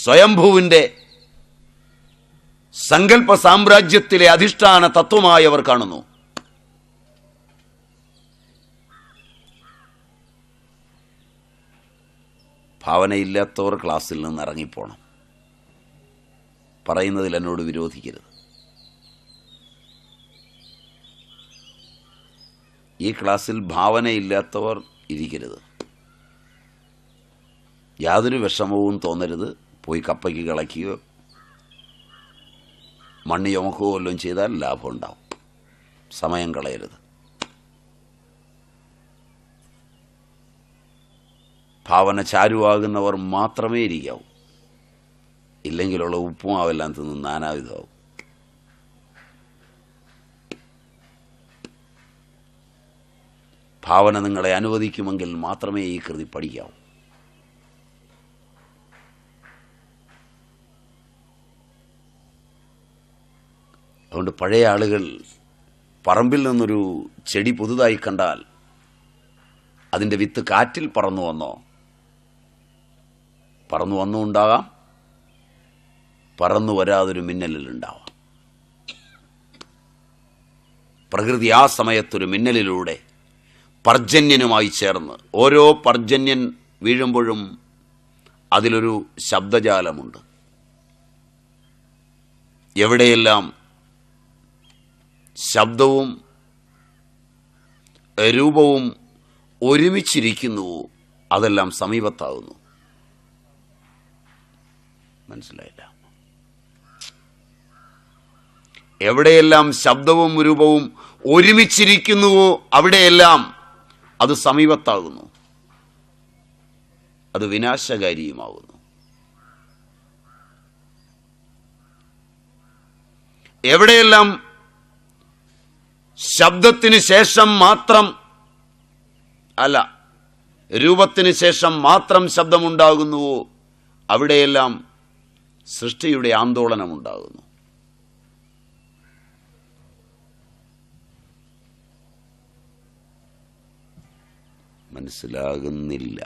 സ്വയംഭൂവിൻ്റെ സങ്കല്പ സാമ്രാജ്യത്തിലെ അധിഷ്ഠാന തത്വമായി അവർ കാണുന്നു ഭാവനയില്ലാത്തവർ ക്ലാസ്സിൽ നിന്ന് ഇറങ്ങിപ്പോണം പറയുന്നതിൽ എന്നോട് വിരോധിക്കരുത് ഈ ക്ലാസ്സിൽ ഭാവനയില്ലാത്തവർ ഇരിക്കരുത് യാതൊരു വിഷമവും തോന്നരുത് പോയി കപ്പയ്ക്ക് കളയ്ക്കുകയോ മണ്ണ് ചുമക്കുകയോ വല്ലതും ചെയ്താൽ ലാഭം ഉണ്ടാവും സമയം കളയരുത് ഭാവന ചാരുവാകുന്നവർ മാത്രമേ ഇരിക്കാവൂ ഇല്ലെങ്കിലുള്ള ഉപ്പുമാവെല്ലാം തിന്ന് നാനാവിധമാവും ഭാവന നിങ്ങളെ അനുവദിക്കുമെങ്കിൽ മാത്രമേ ഈ കൃതി പഠിക്കാവൂ അതുകൊണ്ട് പഴയ ആളുകൾ പറമ്പിൽ നിന്നൊരു ചെടി പുതുതായി കണ്ടാൽ അതിൻ്റെ വിത്ത് കാറ്റിൽ പറന്നു വന്നോ പറന്നു വന്നും ഉണ്ടാകാം പറന്നു വരാതൊരു മിന്നലിലുണ്ടാവാം പ്രകൃതി ആ സമയത്തൊരു മിന്നലിലൂടെ പർജന്യനുമായി ചേർന്ന് ഓരോ പർജന്യൻ വീഴുമ്പോഴും അതിലൊരു ശബ്ദജാലമുണ്ട് എവിടെയെല്ലാം ശബ്ദവും രൂപവും ഒരുമിച്ചിരിക്കുന്നുവോ അതെല്ലാം സമീപത്താകുന്നു മനസ്സിലായില്ല എവിടെയെല്ലാം ശബ്ദവും രൂപവും ഒരുമിച്ചിരിക്കുന്നുവോ അവിടെയെല്ലാം അത് സമീപത്താകുന്നു അത് വിനാശകാരിയുമാകുന്നു എവിടെയെല്ലാം ശബ്ദത്തിന് ശേഷം മാത്രം അല്ല രൂപത്തിന് ശേഷം മാത്രം ശബ്ദമുണ്ടാകുന്നുവോ അവിടെയെല്ലാം സൃഷ്ടിയുടെ ആന്തോളനമുണ്ടാകുന്നു മനസ്സിലാകുന്നില്ല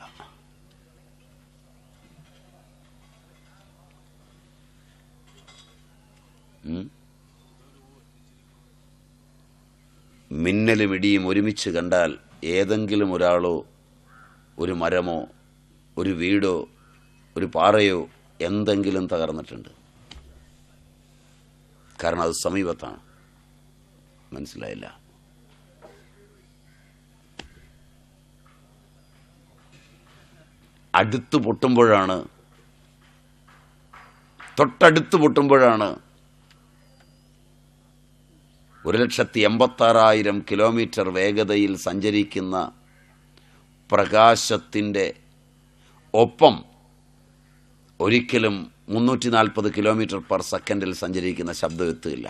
ഉം? മിന്നലും ഇടിയും ഒരുമിച്ച് കണ്ടാൽ ഏതെങ്കിലും ഒരാളോ ഒരു മരമോ ഒരു വീടോ ഒരു പാറയോ എന്തെങ്കിലും തകർന്നിട്ടുണ്ട് കാരണം അത് സമീപത്താണ് മനസ്സിലായില്ല അടുത്ത് പൊട്ടുമ്പോഴാണ് തൊട്ടടുത്ത് പൊട്ടുമ്പോഴാണ് ഒരു ലക്ഷത്തി എൺപത്താറായിരം കിലോമീറ്റർ വേഗതയിൽ സഞ്ചരിക്കുന്ന പ്രകാശത്തിൻ്റെ ഒപ്പം ഒരിക്കലും മുന്നൂറ്റി നാൽപ്പത് കിലോമീറ്റർ പെർ സെക്കൻഡിൽ സഞ്ചരിക്കുന്ന ശബ്ദം എത്തുകയില്ല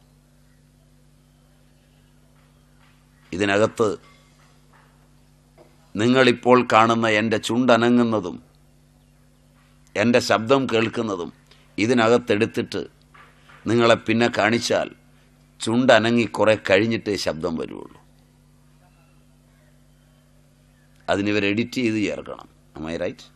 ഇതിനകത്ത് നിങ്ങളിപ്പോൾ കാണുന്ന എൻ്റെ ചുണ്ടനങ്ങുന്നതും എൻ്റെ ശബ്ദം കേൾക്കുന്നതും ഇതിനകത്തെടുത്തിട്ട് നിങ്ങളെ പിന്നെ കാണിച്ചാൽ ചുണ്ടനങ്ങി കുറെ കഴിഞ്ഞിട്ടേ ശബ്ദം വരുള്ളൂ അതിനിവർ എഡിറ്റ് ചെയ്ത് ചേർക്കണം അമ്മ റൈറ്റ്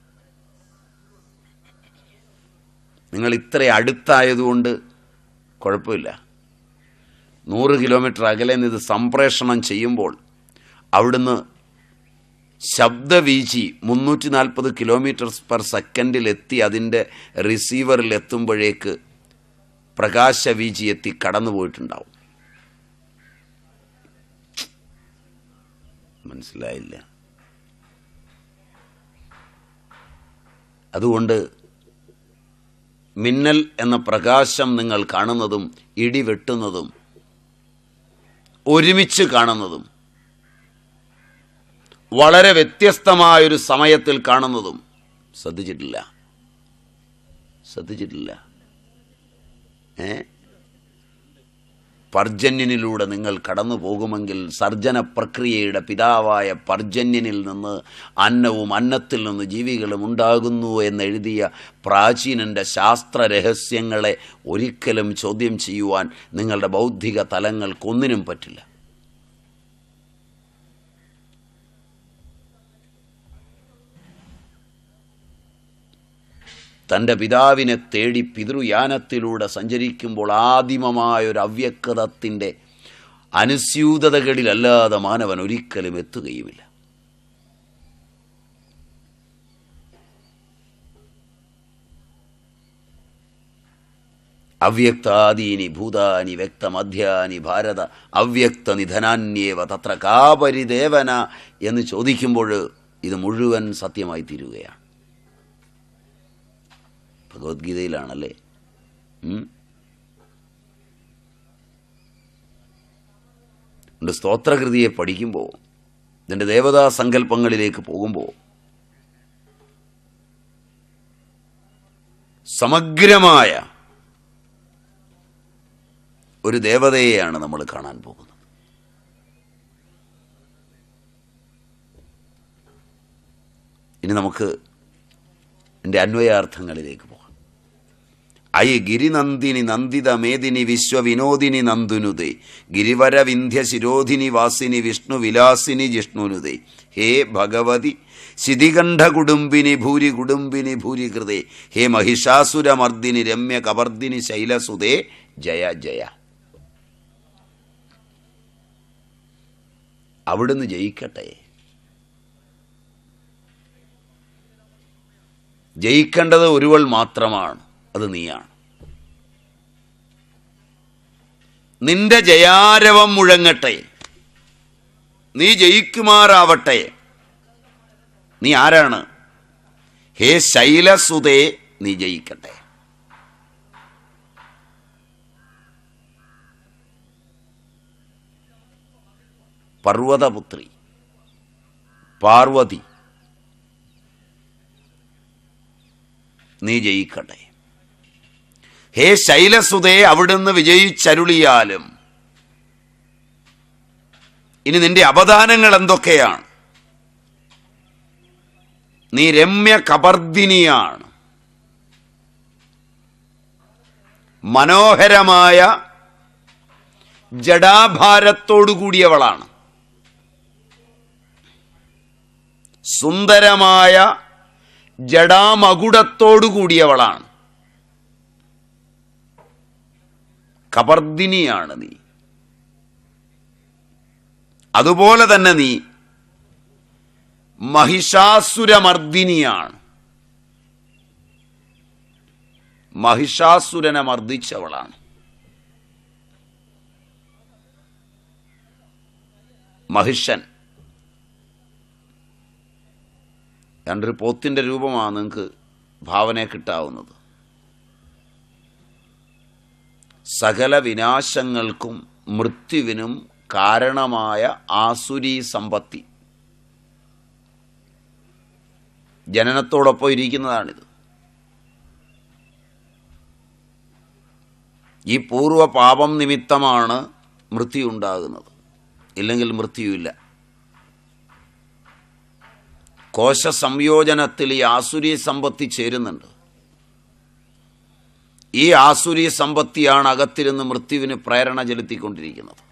നിങ്ങൾ ഇത്ര അടുത്തായതുകൊണ്ട് കുഴപ്പമില്ല നൂറ് കിലോമീറ്റർ അകലെ നിന്ന് ഇത് സംപ്രേഷണം ചെയ്യുമ്പോൾ അവിടുന്ന് ശബ്ദവീചി മുന്നൂറ്റി നാൽപ്പത് കിലോമീറ്റർ പെർ സെക്കൻഡിൽ എത്തി അതിൻ്റെ റിസീവറിൽ എത്തുമ്പോഴേക്ക് പ്രകാശവീചി എത്തി കടന്നു പോയിട്ടുണ്ടാവും മനസ്സിലായില്ല അതുകൊണ്ട് മിന്നൽ എന്ന പ്രകാശം നിങ്ങൾ കാണുന്നതും ഇടി വെട്ടുന്നതും ഒരുമിച്ച് കാണുന്നതും വളരെ വ്യത്യസ്തമായൊരു സമയത്തിൽ കാണുന്നതും ശ്രദ്ധിച്ചിട്ടില്ല ശ്രദ്ധിച്ചിട്ടില്ല ഏ പർജന്യനിലൂടെ നിങ്ങൾ കടന്നു പോകുമെങ്കിൽ സർജന പ്രക്രിയയുടെ പിതാവായ പർജന്യനിൽ നിന്ന് അന്നവും അന്നത്തിൽ നിന്ന് ജീവികളും ഉണ്ടാകുന്നു എന്നെഴുതിയ പ്രാചീനൻ്റെ ശാസ്ത്ര രഹസ്യങ്ങളെ ഒരിക്കലും ചോദ്യം ചെയ്യുവാൻ നിങ്ങളുടെ ബൗദ്ധിക തലങ്ങൾക്കൊന്നിനും പറ്റില്ല തൻ്റെ പിതാവിനെ തേടി പിതൃയാനത്തിലൂടെ സഞ്ചരിക്കുമ്പോൾ ആദിമമായൊരു അവ്യക്തത്തിൻ്റെ അനുസ്യൂതതകളിലല്ലാതെ മാനവൻ ഒരിക്കലും എത്തുകയുമില്ല അവ്യക്താദീനി ഭൂതാനി വ്യക്തമധ്യാനി ഭാരത അവ്യക്ത നിധനാന്യേവ തത്ര കാപരിദേവന എന്ന് ചോദിക്കുമ്പോൾ ഇത് മുഴുവൻ സത്യമായി തീരുകയാണ് ഭഗവത്ഗീതയിലാണല്ലേ ഉം? ഉണ്ട് സ്തോത്രകൃതിയെ പഠിക്കുമ്പോൾ ഇതിൻ്റെ ദേവതാ സങ്കല്പങ്ങളിലേക്ക് പോകുമ്പോൾ സമഗ്രമായ ഒരു ദേവതയെയാണ് നമ്മൾ കാണാൻ പോകുന്നത് ഇനി നമുക്ക് എൻ്റെ അന്വയാർത്ഥങ്ങളിലേക്ക് പോകാം അയ ഗിരിനന്ദിനി നന്ദിത മേദിനി വിശ്വവിനോദിനി നന്ദുനുദേ ഗിരിവര വിന്ധ്യ ശിരോധിനി വാസിനി വിഷ്ണു വിലാസിനി ജിഷ്ണുനുദേ ഹേ ഭഗവതി ശിതികണ്ഠ കുടുംബിനി ഭൂരി കുടുംബിനി ഭൂരി കൃതേ ഹേ മഹിഷാസുരമർദിനി രമ്യ കവർദിനി ശൈലസുതേ ജയ ജയ അവിടുന്ന് ജയിക്കട്ടെ ജയിക്കേണ്ടത് ഒരുവൾ മാത്രമാണ് അത് നീയാണ് നിന്റെ ജയാരവം മുഴങ്ങട്ടെ നീ ജയിക്കുമാറാവട്ടെ നീ ആരാണ് ഹേ ശൈലസുതേ നീ ജയിക്കട്ടെ പർവ്വതപുത്രി പാർവതി നീ ജയിക്കട്ടെ ഹേ ശൈലസുതേ അവിടുന്ന് വിജയിച്ചരുളിയാലും ഇനി നിന്റെ അവദാനങ്ങൾ എന്തൊക്കെയാണ് നീ രമ്യ കബർദിനിയാണ് മനോഹരമായ ജഡാഭാരത്തോടു കൂടിയവളാണ് സുന്ദരമായ ജഡാമകുടത്തോടു കൂടിയവളാണ് കബർദിനിയാണ് നീ അതുപോലെ തന്നെ നീ മഹിഷാസുരമർദിനിയാണ് മഹിഷാസുരനെ മർദ്ദിച്ചവളാണ് മഹിഷൻ രണ്ടൊരു പോത്തിൻ്റെ രൂപമാണ് നിങ്ങൾക്ക് ഭാവന കിട്ടാവുന്നത് സകല വിനാശങ്ങൾക്കും മൃത്യുവിനും കാരണമായ ആസുരി സമ്പത്തി ജനനത്തോടൊപ്പം ഇരിക്കുന്നതാണിത് ഈ പൂർവ്വ പാപം നിമിത്തമാണ് മൃത്യു ഉണ്ടാകുന്നത് ഇല്ലെങ്കിൽ മൃത്യുവില്ല കോശ സംയോജനത്തിൽ ഈ ആസുരി സമ്പത്തി ചേരുന്നുണ്ട് ഈ ആസുരി സമ്പത്തിയാണ് അകത്തിരുന്ന് മൃത്യുവിന് പ്രേരണ ചെലുത്തിക്കൊണ്ടിരിക്കുന്നത്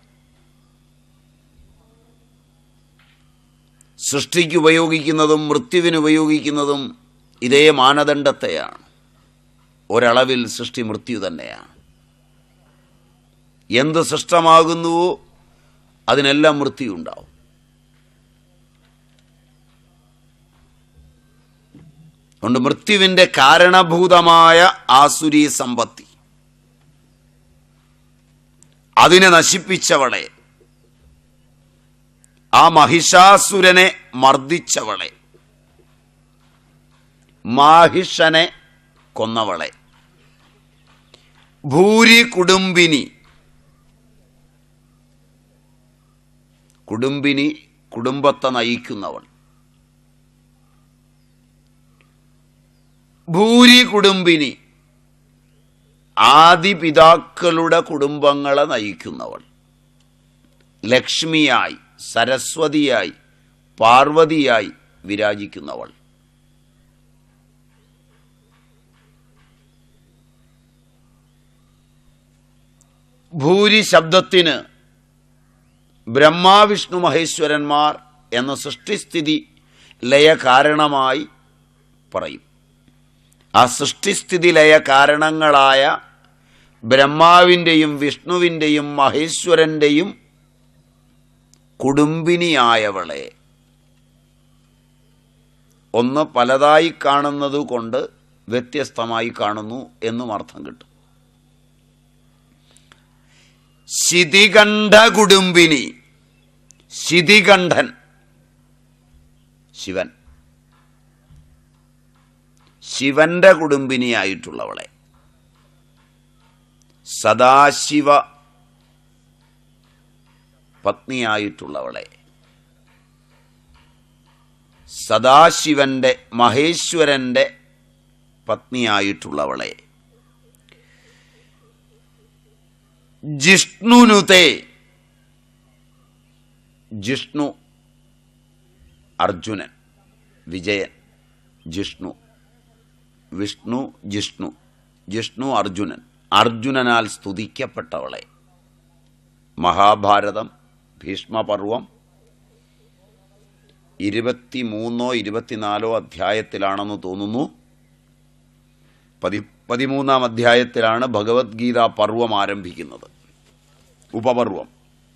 സൃഷ്ടിക്ക് ഉപയോഗിക്കുന്നതും മൃത്യുവിന് ഉപയോഗിക്കുന്നതും ഇതേ മാനദണ്ഡത്തെയാണ് ഒരളവിൽ സൃഷ്ടി മൃത്യു തന്നെയാണ് എന്ത് സൃഷ്ടമാകുന്നുവോ അതിനെല്ലാം മൃത്യു ഉണ്ടാവും അതുകൊണ്ട് മൃത്യുവിൻ്റെ കാരണഭൂതമായ ആസുരി സമ്പത്തി അതിനെ നശിപ്പിച്ചവളെ ആ മഹിഷാസുരനെ മർദ്ദിച്ചവളെ മാഹിഷനെ കൊന്നവളെ ഭൂരി കുടുംബിനി കുടുംബിനി കുടുംബത്തെ നയിക്കുന്നവൾ ഭൂരി കുടുംബിനി ആദിപിതാക്കളുടെ കുടുംബങ്ങളെ നയിക്കുന്നവൾ ലക്ഷ്മിയായി സരസ്വതിയായി പാർവതിയായി വിരാജിക്കുന്നവൾ ഭൂരി ശബ്ദത്തിന് ബ്രഹ്മാവിഷ്ണു മഹേശ്വരന്മാർ എന്ന സൃഷ്ടിസ്ഥിതി ലയ കാരണമായി പറയും ആ സൃഷ്ടിസ്ഥിതി ലയ കാരണങ്ങളായ ബ്രഹ്മാവിൻ്റെയും വിഷ്ണുവിൻ്റെയും മഹേശ്വരൻ്റെയും കുടുംബിനിയായവളെ ഒന്ന് പലതായി കാണുന്നത് കൊണ്ട് വ്യത്യസ്തമായി കാണുന്നു എന്നും അർത്ഥം കിട്ടും ശിതികണ്ഠ കുടുംബിനി ശിതികണ്ഠൻ ശിവൻ ശിവന്റെ കുടുംബിനിയായിട്ടുള്ളവളെ സദാശിവ പത്നിയായിട്ടുള്ളവളെ സദാശിവന്റെ മഹേശ്വരന്റെ പത്നിയായിട്ടുള്ളവളെ ജിഷ്ണുനുതേ ജിഷ്ണു അർജുനൻ വിജയൻ ജിഷ്ണു വിഷ്ണു ജിഷ്ണു ജിഷ്ണു അർജുനൻ അർജുനനാൽ സ്തുതിക്കപ്പെട്ടവളെ മഹാഭാരതം ഭീഷ്മപർവം ഇരുപത്തിമൂന്നോ ഇരുപത്തിനാലോ അധ്യായത്തിലാണെന്ന് തോന്നുന്നു പതി പതിമൂന്നാം അധ്യായത്തിലാണ് ഭഗവത്ഗീത പർവം ആരംഭിക്കുന്നത് ഉപപർവം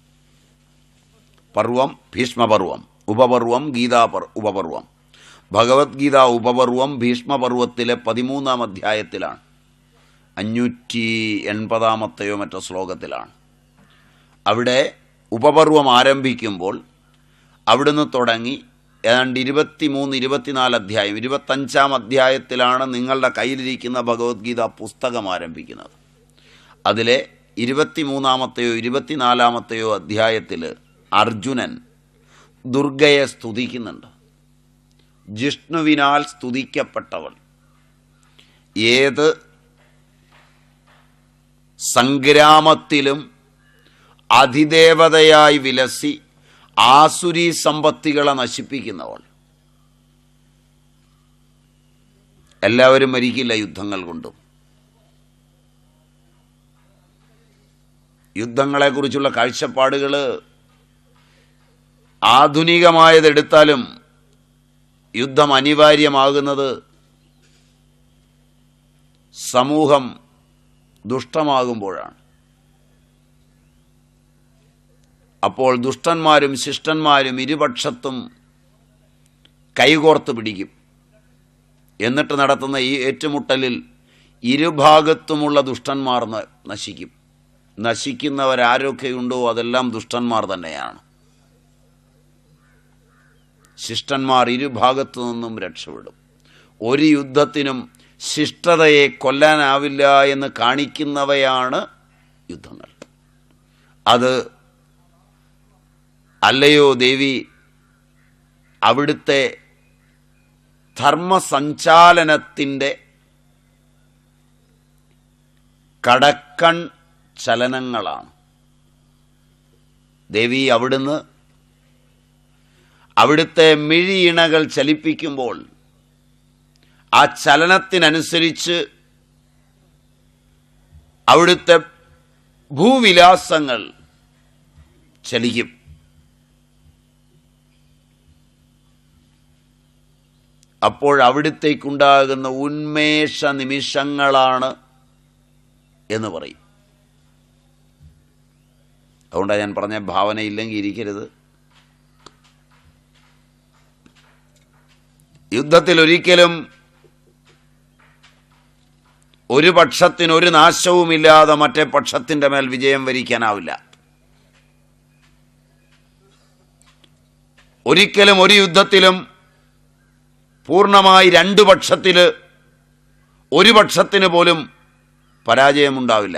പർവം ഭീഷ്മപർവം ഉപപർവം ഗീതാപർ ഉപപർവം ഭഗവത്ഗീത ഉപപർവം ഭീഷ്മപർവത്തിലെ പതിമൂന്നാം അധ്യായത്തിലാണ് അഞ്ഞൂറ്റി എൺപതാമത്തെയോ മറ്റോ ശ്ലോകത്തിലാണ് അവിടെ ഉപപർവം ആരംഭിക്കുമ്പോൾ അവിടുന്ന് തുടങ്ങി ഏതാണ്ട് ഇരുപത്തിമൂന്ന് ഇരുപത്തിനാല് അധ്യായം ഇരുപത്തഞ്ചാം അധ്യായത്തിലാണ് നിങ്ങളുടെ കയ്യിലിരിക്കുന്ന ഭഗവത്ഗീത പുസ്തകം ആരംഭിക്കുന്നത് അതിലെ ഇരുപത്തിമൂന്നാമത്തെയോ ഇരുപത്തിനാലാമത്തെയോ അധ്യായത്തിൽ അർജുനൻ ദുർഗയെ സ്തുതിക്കുന്നുണ്ട് ജിഷ്ണുവിനാൽ സ്തുതിക്കപ്പെട്ടവൾ ഏത് സംഗ്രാമത്തിലും അതിദേവതയായി വിലസി ആസുരി സമ്പത്തികളെ നശിപ്പിക്കുന്നവൾ എല്ലാവരും മരിക്കില്ല യുദ്ധങ്ങൾ കൊണ്ടും യുദ്ധങ്ങളെക്കുറിച്ചുള്ള കാഴ്ചപ്പാടുകൾ ആധുനികമായതെടുത്താലും യുദ്ധം അനിവാര്യമാകുന്നത് സമൂഹം ദുഷ്ടമാകുമ്പോഴാണ് അപ്പോൾ ദുഷ്ടന്മാരും ശിഷ്ടന്മാരും ഇരുപക്ഷത്തും കൈകോർത്ത് പിടിക്കും എന്നിട്ട് നടത്തുന്ന ഈ ഏറ്റുമുട്ടലിൽ ഇരുഭാഗത്തുമുള്ള ദുഷ്ടന്മാർ ന- നശിക്കും നശിക്കുന്നവരാരൊക്കെയുണ്ടോ അതെല്ലാം ദുഷ്ടന്മാർ തന്നെയാണ് ശിഷ്ടന്മാർ ഇരുഭാഗത്തു നിന്നും രക്ഷപ്പെടും ഒരു യുദ്ധത്തിനും ശിഷ്ടതയെ കൊല്ലാനാവില്ല എന്ന് കാണിക്കുന്നവയാണ് യുദ്ധങ്ങൾ അത് അല്ലയോ ദേവി അവിടുത്തെ ധർമ്മസഞ്ചാലനത്തിൻ്റെ കടക്കൺ ചലനങ്ങളാണ് ദേവി അവിടുന്ന് അവിടുത്തെ മിഴിയിണകൾ ചലിപ്പിക്കുമ്പോൾ ആ ചലനത്തിനനുസരിച്ച് അവിടുത്തെ ഭൂവിലാസങ്ങൾ ചലിക്കും അപ്പോൾ അവിടുത്തേക്കുണ്ടാകുന്ന ഉന്മേഷ നിമിഷങ്ങളാണ് എന്ന് പറയും അതുകൊണ്ടാണ് ഞാൻ പറഞ്ഞ ഭാവനയില്ലെങ്കിൽ ഇരിക്കരുത് യുദ്ധത്തിൽ ഒരിക്കലും ഒരു പക്ഷത്തിന് ഒരു നാശവുമില്ലാതെ മറ്റേ പക്ഷത്തിൻ്റെ മേൽ വിജയം വരിക്കാനാവില്ല ഒരിക്കലും ഒരു യുദ്ധത്തിലും പൂർണ്ണമായി രണ്ടു പക്ഷത്തിൽ ഒരു പക്ഷത്തിന് പോലും പരാജയമുണ്ടാവില്ല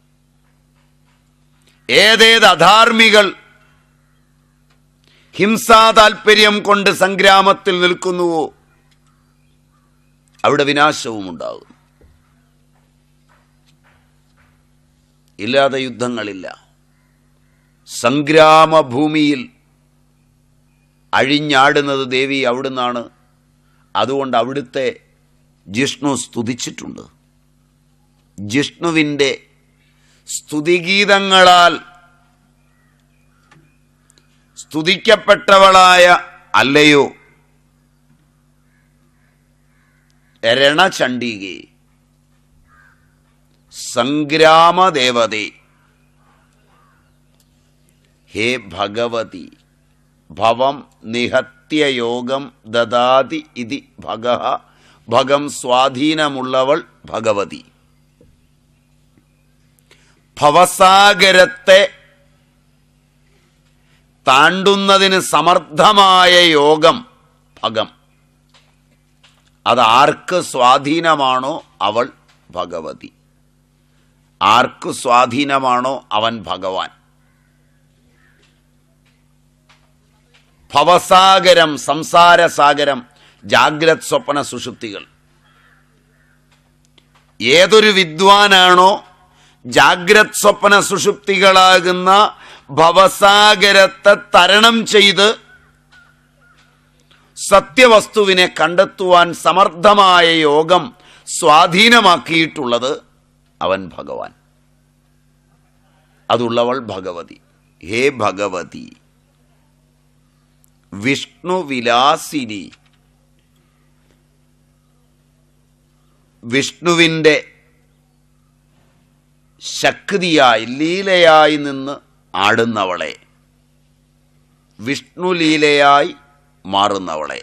ഏതേത് അധാർമികൾ ഹിംസാ താൽപ്പര്യം കൊണ്ട് സംഗ്രാമത്തിൽ നിൽക്കുന്നുവോ അവിടെ വിനാശവും ഉണ്ടാകും ഇല്ലാതെ യുദ്ധങ്ങളില്ല സംഗ്രാമഭൂമിയിൽ അഴിഞ്ഞാടുന്നത് ദേവി അവിടുന്നാണ് അതുകൊണ്ട് അവിടുത്തെ ജിഷ്ണു സ്തുതിച്ചിട്ടുണ്ട് ജിഷ്ണുവിൻ്റെ സ്തുതിഗീതങ്ങളാൽ സ്തുതിക്കപ്പെട്ടവളായ അല്ലയോ രണചണ്ഡികേ സംഗ്രാമദേവതേ ഹേ ഭഗവതി ഭവം നിഹത്യയോഗം ദദാതി ഇതി ഭഗ ഭഗം സ്വാധീനമുള്ളവൾ ഭഗവതി ഭവസാഗരത്തെ താണ്ടുന്നതിന് സമർത്ഥമായ യോഗം ഭഗം അത് ആർക്ക് സ്വാധീനമാണോ അവൾ ഭഗവതി ആർക്ക് സ്വാധീനമാണോ അവൻ ഭഗവാൻ ഭവസാഗരം സംസാരസാഗരം ജാഗ്രത് സ്വപ്ന സുഷുപ്തികൾ ഏതൊരു വിദ്വാനാണോ ജാഗ്രത് സ്വപ്ന സുഷുപ്തികളാകുന്ന ഭവസാഗരത്തെ തരണം ചെയ്ത് സത്യവസ്തുവിനെ കണ്ടെത്തുവാൻ സമർത്ഥമായ യോഗം സ്വാധീനമാക്കിയിട്ടുള്ളത് അവൻ ഭഗവാൻ അതുള്ളവൾ ഭഗവതി ഹേ ഭഗവതി വിഷ്ണുവിലാസിനി വിഷ്ണുവിൻ്റെ ശക്തിയായി ലീലയായി നിന്ന് ആടുന്നവളെ വിഷ്ണു ലീലയായി മാറുന്നവളെ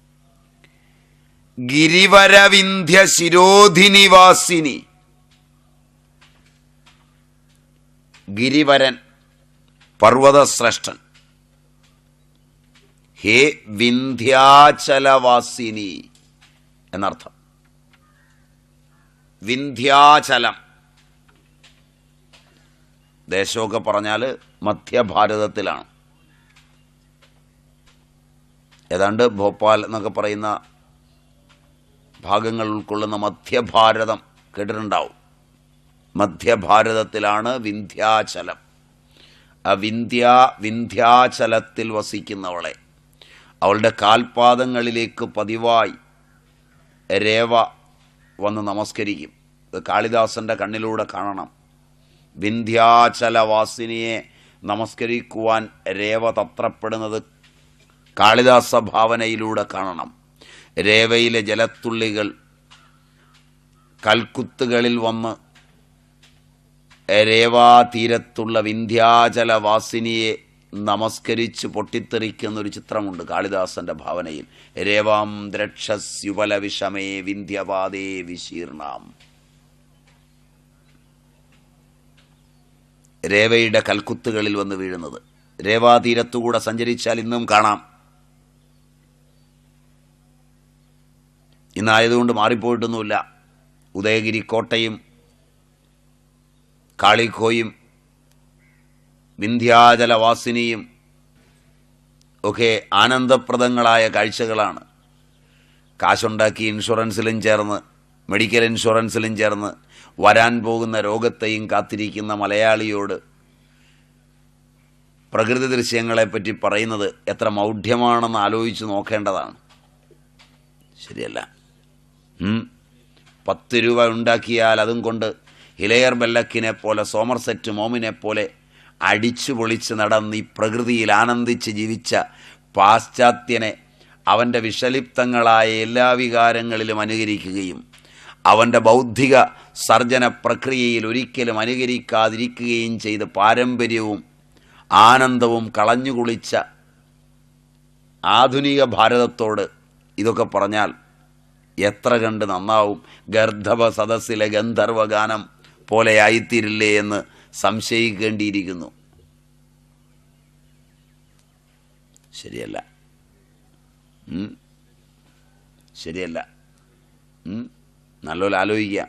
ഗിരിവരവിന്ധ്യ ശിരോധിനിവാസിനി ഗിരിവരൻ പർവ്വതശ്രേഷ്ഠൻ ഹേ വിന്ധ്യാചലവാസിനി എന്നർത്ഥം വിന്ധ്യാചലം ദേശമൊക്കെ പറഞ്ഞാൽ മധ്യഭാരതത്തിലാണ് ഏതാണ്ട് ഭോപ്പാൽ എന്നൊക്കെ പറയുന്ന ഭാഗങ്ങൾ ഉൾക്കൊള്ളുന്ന മധ്യഭാരതം കേട്ടിട്ടുണ്ടാവും മധ്യഭാരതത്തിലാണ് വിന്ധ്യാചലം ആ വിന്ധ്യ വിന്ധ്യാചലത്തിൽ വസിക്കുന്നവളെ അവളുടെ കാൽപാദങ്ങളിലേക്ക് പതിവായി രേവ വന്ന് നമസ്കരിക്കും ഇത് കാളിദാസൻ്റെ കണ്ണിലൂടെ കാണണം വിന്ധ്യാചലവാസിനിയെ നമസ്കരിക്കുവാൻ രേവ തത്രപ്പെടുന്നത് കാളിദാസ ഭാവനയിലൂടെ കാണണം രേവയിലെ ജലത്തുള്ളികൾ കൽക്കുത്തുകളിൽ വന്ന് രേവാതീരത്തുള്ള വിന്ധ്യാചലവാസിനിയെ നമസ്കരിച്ച് പൊട്ടിത്തെറിക്കുന്ന ഒരു ചിത്രമുണ്ട് കാളിദാസന്റെ ഭാവനയിൽ രേവാം ദ്രക്ഷസ്യുപല വിഷമേ വിന്ധ്യപാദേ വിശീർണാം രേവയുടെ കൽക്കുത്തുകളിൽ വന്ന് വീഴുന്നത് രേവാതീരത്തുകൂടെ സഞ്ചരിച്ചാൽ ഇന്നും കാണാം ഇന്നായതുകൊണ്ട് മാറിപ്പോയിട്ടൊന്നുമില്ല ഉദയഗിരി കോട്ടയും കാളിക്കോയും വിന്ധ്യാചലവാസിനിയും ഒക്കെ ആനന്ദപ്രദങ്ങളായ കാഴ്ചകളാണ് കാശുണ്ടാക്കി ഇൻഷുറൻസിലും ചേർന്ന് മെഡിക്കൽ ഇൻഷുറൻസിലും ചേർന്ന് വരാൻ പോകുന്ന രോഗത്തെയും കാത്തിരിക്കുന്ന മലയാളിയോട് പ്രകൃതി ദൃശ്യങ്ങളെപ്പറ്റി പറയുന്നത് എത്ര മൗഢ്യമാണെന്ന് ആലോചിച്ച് നോക്കേണ്ടതാണ് ശരിയല്ല ഉം. പത്ത് രൂപ ഉണ്ടാക്കിയാൽ അതും കൊണ്ട് ഹിലയർ ബെല്ലക്കിനെ പോലെ സോമർസെറ്റ് മോമിനെ പോലെ അടിച്ചു പൊളിച്ച് നടന്ന് ഈ പ്രകൃതിയിൽ ആനന്ദിച്ച് ജീവിച്ച പാശ്ചാത്യനെ അവൻ്റെ വിഷലിപ്തങ്ങളായ എല്ലാ വികാരങ്ങളിലും അനുകരിക്കുകയും അവൻ്റെ ബൗദ്ധിക സർജന പ്രക്രിയയിൽ ഒരിക്കലും അനുകരിക്കാതിരിക്കുകയും ചെയ്ത് പാരമ്പര്യവും ആനന്ദവും കളഞ്ഞുകുളിച്ച ആധുനിക ഭാരതത്തോട് ഇതൊക്കെ പറഞ്ഞാൽ എത്ര കണ്ട് നന്നാവും ഗർദ്ധവ സദസ്സിലെ ഗന്ധർവഗാനം പോലെയായിത്തീരില്ലേ എന്ന് സംശയിക്കേണ്ടിയിരിക്കുന്നു ശരിയല്ല ഉം. ശരിയല്ല ഉം. നല്ലപോലെ ആലോചിക്കുക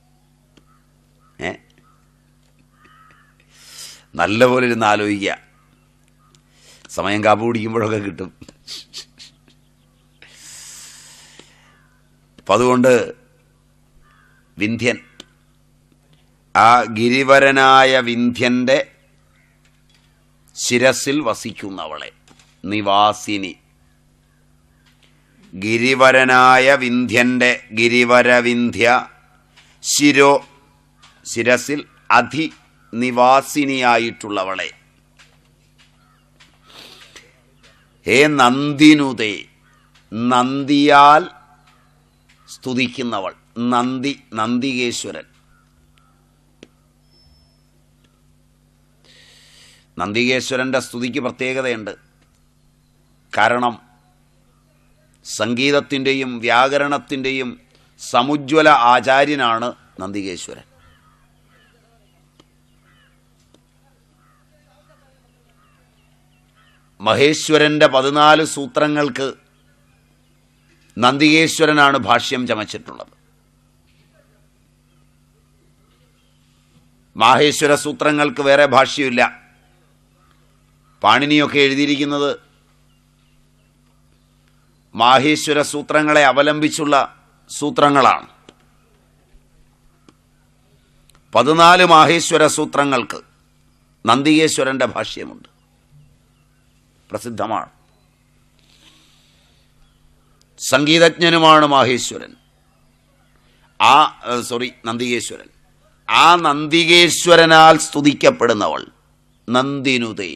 ഏ നല്ലപോലെ ഇരുന്ന് ആലോചിക്കുക സമയം കാപ്പ് കുടിക്കുമ്പോഴൊക്കെ കിട്ടും അപ്പം അതുകൊണ്ട് വിന്ധ്യൻ ആ ഗിരിവരനായ വിന്ധ്യൻ്റെ ശിരസിൽ വസിക്കുന്നവളെ നിവാസിനി ഗിരിവരനായ വിന്ധ്യൻ്റെ ഗിരിവരവിന്ധ്യ ശിരോ ശിരസിൽ അധി നിവാസിനിയായിട്ടുള്ളവളെ ഹേ നന്ദിനുതേ നന്ദിയാൽ സ്തുതിക്കുന്നവൾ നന്ദി നന്ദികേശ്വരൻ നന്ദികേശ്വരൻ്റെ സ്തുതിക്ക് പ്രത്യേകതയുണ്ട് കാരണം സംഗീതത്തിൻ്റെയും വ്യാകരണത്തിൻ്റെയും സമുജ്വല ആചാര്യനാണ് നന്ദികേശ്വരൻ മഹേശ്വരൻ്റെ പതിനാല് സൂത്രങ്ങൾക്ക് നന്ദികേശ്വരനാണ് ഭാഷ്യം ചമച്ചിട്ടുള്ളത് മാഹേശ്വര സൂത്രങ്ങൾക്ക് വേറെ ഭാഷ്യമില്ല പാണിനിയൊക്കെ എഴുതിയിരിക്കുന്നത് മാഹേശ്വര സൂത്രങ്ങളെ അവലംബിച്ചുള്ള സൂത്രങ്ങളാണ് പതിനാല് മാഹേശ്വര സൂത്രങ്ങൾക്ക് നന്ദികേശ്വരൻ്റെ ഭാഷ്യമുണ്ട് പ്രസിദ്ധമാണ് സംഗീതജ്ഞനുമാണ് മാഹേശ്വരൻ ആ സോറി നന്ദികേശ്വരൻ ആ നന്ദികേശ്വരനാൽ സ്തുതിക്കപ്പെടുന്നവൾ നന്ദിനുതേ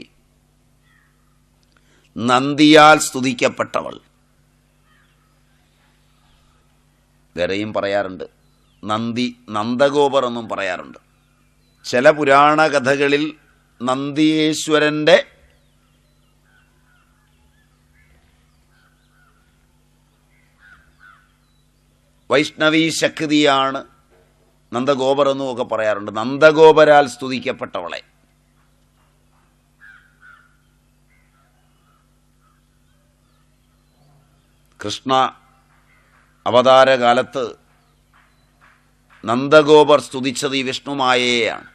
നന്ദിയാൽ സ്തുതിക്കപ്പെട്ടവൾ വേറെയും പറയാറുണ്ട് നന്ദി നന്ദഗോപർ എന്നും പറയാറുണ്ട് ചില പുരാണ കഥകളിൽ നന്ദിയേശ്വരൻ്റെ വൈഷ്ണവീ ശക്തിയാണ് നന്ദഗോപർ എന്നും ഒക്കെ പറയാറുണ്ട് നന്ദഗോപരാൽ സ്തുതിക്കപ്പെട്ടവളെ കൃഷ്ണ അവതാരകാലത്ത് നന്ദഗോപർ സ്തുതിച്ചത് ഈ വിഷ്ണുമായയാണ്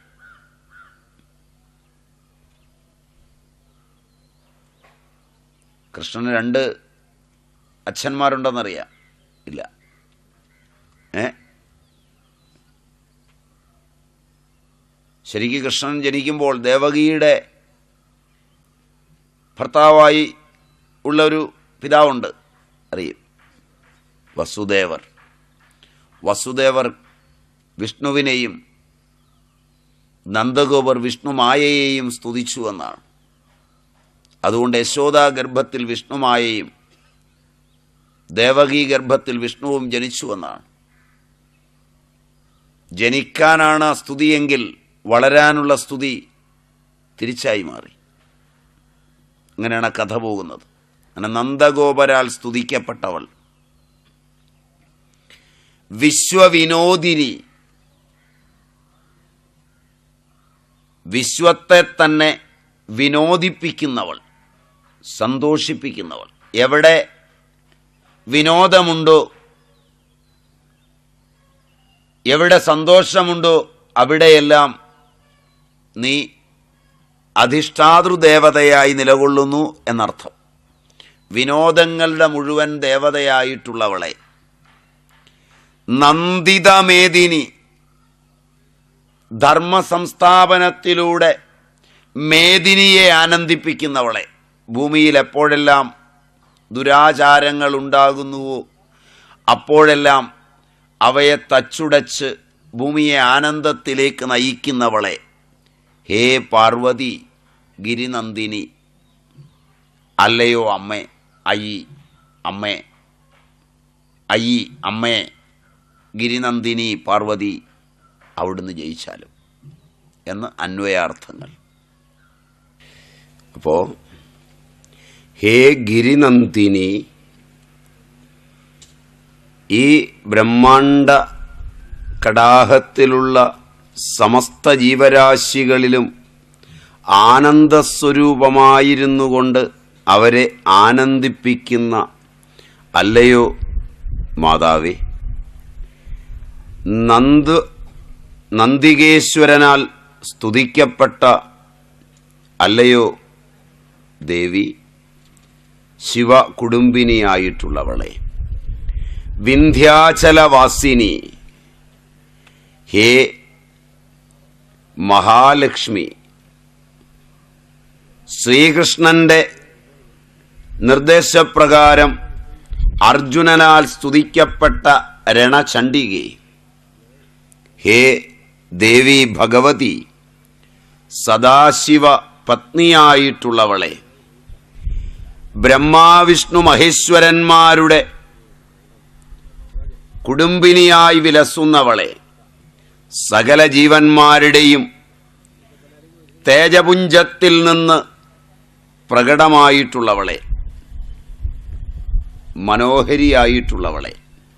കൃഷ്ണന് രണ്ട് അച്ഛന്മാരുണ്ടെന്നറിയാം ഇല്ല ഏ ശരിക്കും കൃഷ്ണൻ ജനിക്കുമ്പോൾ ദേവകിയുടെ ഭർത്താവായി ഉള്ള ഒരു പിതാവുണ്ട് അറിയും വസുദേവർ വസുദേവർ വിഷ്ണുവിനെയും നന്ദഗോപർ വിഷ്ണുമായയെയും സ്തുതിച്ചു എന്നാണ് അതുകൊണ്ട് യശോദ ഗർഭത്തിൽ വിഷ്ണുമായയും ദേവകീ ഗർഭത്തിൽ വിഷ്ണുവും ജനിച്ചു എന്നാണ് ജനിക്കാനാണ് സ്തുതിയെങ്കിൽ വളരാനുള്ള സ്തുതി തിരിച്ചായി മാറി അങ്ങനെയാണ് കഥ പോകുന്നത് അങ്ങനെ നന്ദഗോപരാൽ സ്തുതിക്കപ്പെട്ടവൾ വിശ്വവിനോദിനി വിശ്വത്തെ തന്നെ വിനോദിപ്പിക്കുന്നവൾ സന്തോഷിപ്പിക്കുന്നവൾ എവിടെ വിനോദമുണ്ടോ എവിടെ സന്തോഷമുണ്ടോ അവിടെയെല്ലാം നീ അധിഷ്ഠാതൃദേവതയായി നിലകൊള്ളുന്നു എന്നർത്ഥം വിനോദങ്ങളുടെ മുഴുവൻ ദേവതയായിട്ടുള്ളവളെ നന്ദിതമേദിനി ധർമ്മസംസ്ഥാപനത്തിലൂടെ മേദിനിയെ ആനന്ദിപ്പിക്കുന്നവളെ ഭൂമിയിൽ എപ്പോഴെല്ലാം ദുരാചാരങ്ങൾ ഉണ്ടാകുന്നുവോ അപ്പോഴെല്ലാം അവയെ തച്ചുടച്ച് ഭൂമിയെ ആനന്ദത്തിലേക്ക് നയിക്കുന്നവളെ ഹേ പാർവതി ഗിരിനന്ദിനി അല്ലയോ അമ്മേ അയ്യി അമ്മേ അയ്യി അമ്മേ ഗിരിനന്ദിനി പാർവതി അവിടുന്ന് ജയിച്ചാലും എന്ന് അന്വയാർത്ഥങ്ങൾ അപ്പോൾ ഹേ ഗിരിനന്ദിനി ഈ ബ്രഹ്മാണ്ട കടാഹത്തിലുള്ള സമസ്ത ജീവരാശികളിലും ആനന്ദസ്വരൂപമായിരുന്നു കൊണ്ട് അവരെ ആനന്ദിപ്പിക്കുന്ന അല്ലയോ മാതാവേ നന്ദ് നന്ദികേശ്വരനാൽ സ്തുതിക്കപ്പെട്ട അല്ലയോ ദേവി ശിവ കുടുംബിനിയായിട്ടുള്ളവളെ വിന്ധ്യാചലവാസിനി ഹേ മഹാലക്ഷ്മി ശ്രീകൃഷ്ണന്റെ നിർദ്ദേശപ്രകാരം അർജുനനാൽ സ്തുതിക്കപ്പെട്ട രണചണ്ഡികെ ഹേ ദേവി ഭഗവതി സദാശിവ പത്നിയായിട്ടുള്ളവളെ ബ്രഹ്മാവിഷ്ണു മഹേശ്വരന്മാരുടെ കുടുംബിനിയായി വിലസുന്നവളെ സകല ജീവന്മാരുടെയും തേജപുഞ്ചത്തിൽ നിന്ന് പ്രകടമായിട്ടുള്ളവളെ മനോഹരിയായിട്ടുള്ളവളെ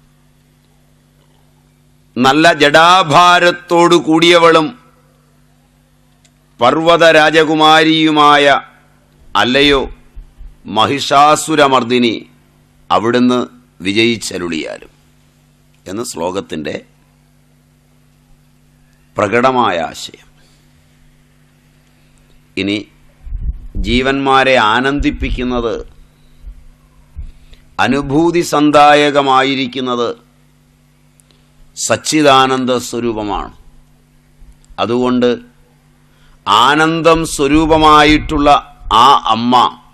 നല്ല ജഡാഭാരത്തോടു കൂടിയവളും പർവ്വത രാജകുമാരിയുമായ അല്ലയോ മഹിഷാസുരമർദിനി അവിടുന്ന് വിജയിച്ചരുളിയാലും എന്ന് ശ്ലോകത്തിൻ്റെ പ്രകടമായ ആശയം ഇനി ജീവന്മാരെ ആനന്ദിപ്പിക്കുന്നത് അനുഭൂതി സന്ദായകമായിരിക്കുന്നത് സച്ചിദാനന്ദ സ്വരൂപമാണ് അതുകൊണ്ട് ആനന്ദം സ്വരൂപമായിട്ടുള്ള ആ അമ്മ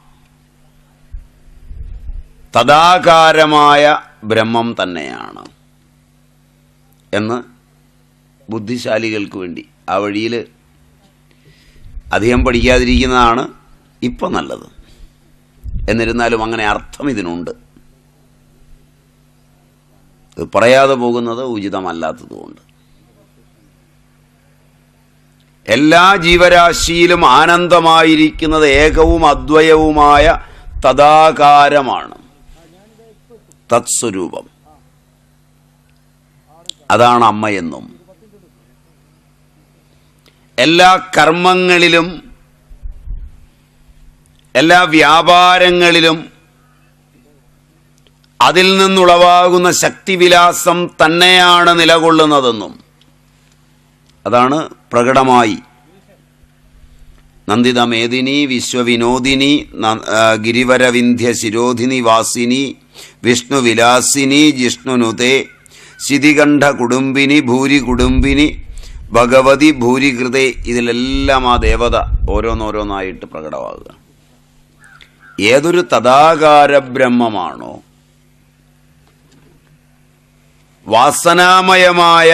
തദാകാരമായ ബ്രഹ്മം തന്നെയാണ് എന്ന് ബുദ്ധിശാലികൾക്ക് വേണ്ടി ആ വഴിയിൽ അധികം പഠിക്കാതിരിക്കുന്നതാണ് ഇപ്പം നല്ലത് എന്നിരുന്നാലും അങ്ങനെ അർത്ഥം ഇതിനുണ്ട് ഇത് പറയാതെ പോകുന്നത് ഉചിതമല്ലാത്തതുകൊണ്ട് എല്ലാ ജീവരാശിയിലും ആനന്ദമായിരിക്കുന്നത് ഏകവും അദ്വയവുമായ തദാകാരമാണ് തത്സ്വരൂപം അതാണ് അമ്മയെന്നും എല്ലാ കർമ്മങ്ങളിലും എല്ലാ വ്യാപാരങ്ങളിലും അതിൽ നിന്നുളവാകുന്ന ശക്തിവിലാസം തന്നെയാണ് നിലകൊള്ളുന്നതെന്നും അതാണ് പ്രകടമായി നന്ദിതമേദിനി വിശ്വവിനോദിനി ന- ആ, ഗിരിവരവിന്ധ്യ ശിരോധിനി വാസിനി വിഷ്ണുവിലാസിനി ജിഷ്ണുനുതേ ശിതികണ്ഠ കുടുംബിനി ഭൂരി കുടുംബിനി ഭഗവതി ഭൂരികൃതേ ഇതിലെല്ലാം ആ ദേവത ഓരോന്നോരോന്നായിട്ട് പ്രകടമാകുക ഏതൊരു തഥാകാര ബ്രഹ്മമാണോ വാസനാമയമായ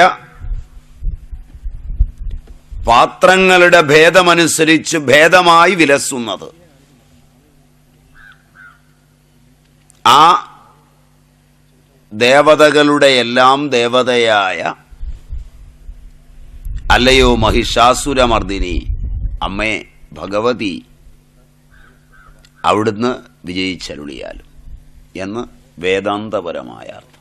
പാത്രങ്ങളുടെ ഭേദമനുസരിച്ച് ഭേദമായി വിലസുന്നത് ആ ദേവതകളുടെ എല്ലാം ദേവതയായ അല്ലയോ മഹിഷാസുരമർദിനി അമ്മേ ഭഗവതി അവിടുന്ന് വിജയിച്ചരുളിയാലും എന്ന് വേദാന്തപരമായ അർത്ഥം